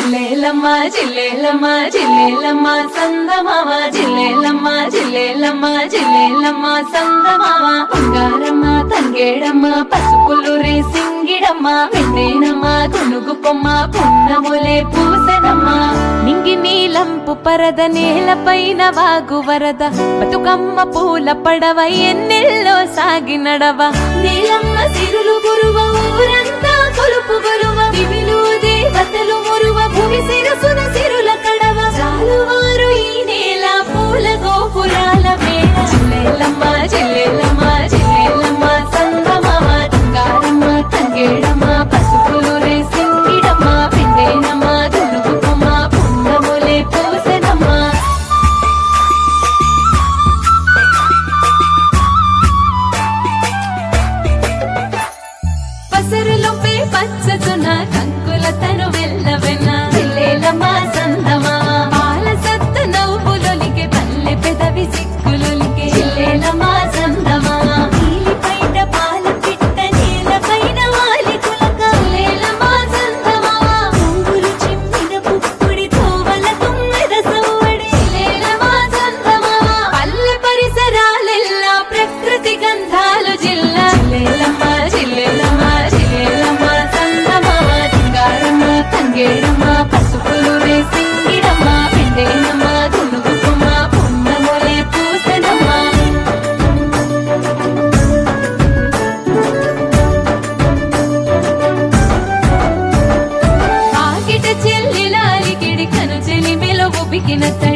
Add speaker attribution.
Speaker 1: జిల్లేలమ్మ జిల్లేలమ్మ జిల్లేలమ్మ సందమామ జిల్లేలమ్మ జిల్లేలమ్మ జిల్లేలమ్మ సందమామ బంగారమ్మ తంగేడమ్మ పసుపులు రే సింగిడమ్మ వెండేనమ్మ కొనుగు కొమ్మ పున్నములే పూసెనమ్మ
Speaker 2: నింగి నీలంపు పరద నేలపైన వాగు వరద బతుకమ్మ పూల పడవ ఎన్నెల్లో సాగి నడవ
Speaker 1: నీలమ్మ సిరులు గురువ ఊరంతా కొలుపు గొలువ దివిలు దేవతలు మురువ భూమి శిరసున సిరుల కడవ చాలువారు ఈ నేల పూల గోపురాల మేడ జిల్లేలమ్మ జిల్లేలమ్మ జిల్లేలమ్మ సంగమమ్మ తంగారమ్మ తంగేడమ్మ పసుపులు రే సింగిడమ్మ పిండేనమ్మ దులుగుకుమ్మ పున్నములే పూసెనమ్మ పసరులొప్పే పచ్చతున కంకుల తను వెళ్ళవెన్న జిల్లేలమ్మ సందమా పాల సత్త నవ్వులొలికే పల్లె పెదవి సిక్కులొలికే జిల్లేలమ్మ సందమా నీలి పైట పాల పిట్ట నేల పైన వాలి కులక జిల్లేలమ్మ సందమా రంగులు చిమ్మిన పుప్పుడి తోవల తుమ్మెద సవ్వడి జిల్లేలమ్మ సందమా పల్లె పరిసరాలెల్లా ప్రకృతి గంధాలు జిల్లా జిల్లేలమ్మ జిల్లేలమ్మ జిల్లేలమ్మ సందమామ సింగారమ్మ తంగేడమ్మ పసుపులు రే సింగిడమ్మ పిండేనమ్మ దునుగుకుమ్మ పున్నములే పూసెనమ్మ ఆకిట చెల్లిలాలికిడి కను చెలిమిలో ఉబికిన తడి